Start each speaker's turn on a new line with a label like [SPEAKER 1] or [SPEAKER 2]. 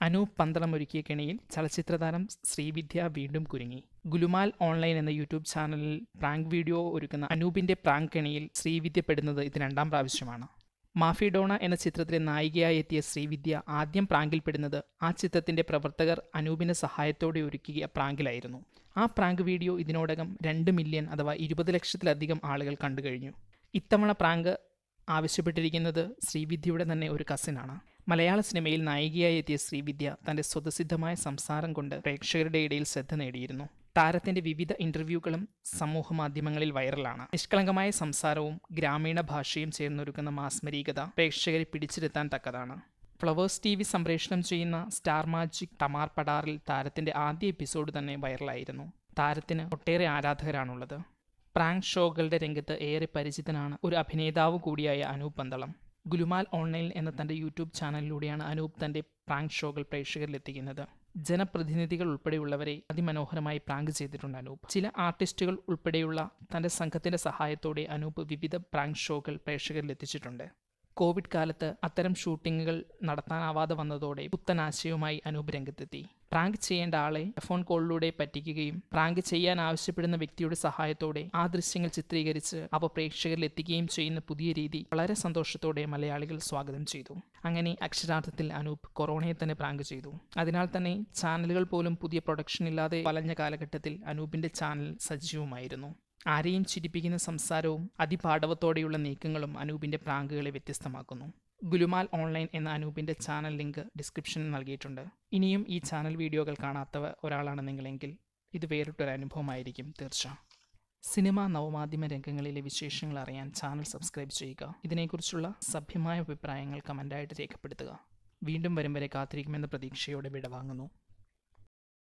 [SPEAKER 1] അനൂപ് പന്തളം ഒരുക്കിയ കെണിയിൽ ചലച്ചിത്രതാരം ശ്രീവിദ്യ വീണ്ടും കുരുങ്ങി ഗുലുമാൽ ഓൺലൈൻ എന്ന യൂട്യൂബ് ചാനലിൽ പ്രാങ്ക് വീഡിയോ ഒരുക്കുന്ന അനൂപിന്റെ പ്രാങ്ക് കെണിയിൽ ശ്രീവിദ്യ പെടുന്നത് ഇത് രണ്ടാം പ്രാവശ്യമാണ് മാഫിഡോണ എന്ന ചിത്രത്തിലെ നായികയായി എത്തിയ ശ്രീവിദ്യ ആദ്യം പ്രാങ്കിൽപ്പെടുന്നത് ആ ചിത്രത്തിന്റെ പ്രവർത്തകർ അനൂപിന്റെ സഹായത്തോടെ ഒരുക്കിയ പ്രാങ്കിലായിരുന്നു ആ പ്രാങ്ക് വീഡിയോ ഇതിനോടകം രണ്ട് മില്യൺ അഥവാ ഇരുപത് ലക്ഷത്തിലധികം ആളുകൾ കണ്ടു കഴിഞ്ഞു ഇത്തവണ പ്രാങ്ക് ആവശ്യപ്പെട്ടിരിക്കുന്നത് ശ്രീവിദ്യയുടെ തന്നെ ഒരു കസിനാണ് മലയാള സിനിമയിൽ നായികയായി എത്തിയ ശ്രീവിദ്യ തന്റെ സ്വതസിദ്ധമായ സംസാരം കൊണ്ട് പ്രേക്ഷകരുടെ ഇടയിൽ ശ്രദ്ധ നേടിയിരുന്നു താരത്തിന്റെ വിവിധ ഇന്റർവ്യൂകളും സമൂഹ മാധ്യമങ്ങളിൽ വൈറലാണ് നിഷ്കളങ്കമായ സംസാരവും ഗ്രാമീണ ഭാഷയും ചേർന്നൊരുക്കുന്ന മാസ്മരീകത പ്രേക്ഷകരെ പിടിച്ചിരുത്താൻ തക്കതാണ് ഫ്ലവേഴ്സ് ടി വി സംപ്രേഷണം ചെയ്യുന്ന സ്റ്റാർ മാജിക് ടമാർ പടാറിൽ താരത്തിന്റെ ആദ്യ എപ്പിസോഡ് തന്നെ വൈറലായിരുന്നു താരത്തിന് ഒട്ടേറെ ആരാധകരാണുള്ളത് പ്രാങ്ക് ഷോകളുടെ രംഗത്ത് ഏറെ പരിചിതനാണ് ഒരു അഭിനേതാവ് കൂടിയായ അനൂപ് പന്തളം ഗുലുമാൽ ഓൺലൈൻ എന്ന തന്റെ യൂട്യൂബ് ചാനലിലൂടെയാണ് അനൂപ് തന്റെ പ്രാങ്ക് ഷോകൾ പ്രേക്ഷകരിലെത്തിക്കുന്നത് ജനപ്രതിനിധികൾ ഉൾപ്പെടെയുള്ളവരെ അതിമനോഹരമായി പ്രാങ്ക് ചെയ്തിട്ടുണ്ട് അനൂപ് ചില ആർട്ടിസ്റ്റുകൾ ഉൾപ്പെടെയുള്ള തന്റെ സംഘത്തിന്റെ സഹായത്തോടെ അനൂപ് വിവിധ പ്രാങ്ക് ഷോകൾ പ്രേക്ഷകരിലെത്തിച്ചിട്ടുണ്ട് കോവിഡ് കാലത്ത് അത്തരം ഷൂട്ടിങ്ങുകൾ നടത്താനാവാതെ വന്നതോടെ പുത്തൻ ആശയവുമായി അനൂപ് രംഗത്തെത്തി പ്രാങ്ക് ചെയ്യേണ്ട ആളെ ഫോൺ കോളിലൂടെ പറ്റിക്കുകയും പ്രാങ്ക് ചെയ്യാൻ ആവശ്യപ്പെടുന്ന വ്യക്തിയുടെ സഹായത്തോടെ ആ ദൃശ്യങ്ങൾ ചിത്രീകരിച്ച് അവ പ്രേക്ഷകരിൽ എത്തിക്കുകയും ചെയ്യുന്ന പുതിയ രീതി വളരെ സന്തോഷത്തോടെ മലയാളികൾ സ്വാഗതം ചെയ്തു അങ്ങനെ അക്ഷരാർത്ഥത്തിൽ അനൂപ് കൊറോണയെ തന്നെ പ്രാങ്ക് ചെയ്തു അതിനാൽ തന്നെ ചാനലുകൾ പോലും പുതിയ പ്രൊഡക്ഷൻ ഇല്ലാതെ വലഞ്ഞ കാലഘട്ടത്തിൽ അനൂപിന്റെ ചാനൽ സജീവമായിരുന്നു ആരെയും ചിരിപ്പിക്കുന്ന സംസാരവും അതിപാടവത്തോടെയുള്ള നീക്കങ്ങളും അനൂപിന്റെ പ്രാങ്കുകളെ വ്യത്യസ്തമാക്കുന്നു ഗുലുമാൽ ഓൺലൈൻ എന്ന അനൂപിന്റെ ചാനൽ ലിങ്ക് ഡിസ്ക്രിപ്ഷനിൽ നൽകിയിട്ടുണ്ട് ഇനിയും ഈ ചാനൽ വീഡിയോകൾ കാണാത്തവ ഒരാളാണ് നിങ്ങളെങ്കിൽ ഇത് വേറിട്ടൊരു അനുഭവമായിരിക്കും തീർച്ച സിനിമ നവമാധ്യമ രംഗങ്ങളിലെ വിശേഷങ്ങൾ അറിയാൻ ചാനൽ സബ്സ്ക്രൈബ് ചെയ്യുക ഇതിനെക്കുറിച്ചുള്ള സഭ്യമായ അഭിപ്രായങ്ങൾ കമൻ്റായിട്ട് രേഖപ്പെടുത്തുക വീണ്ടും വരും വരെ കാത്തിരിക്കുമെന്ന പ്രതീക്ഷയോടെ വിടവാങ്ങുന്നു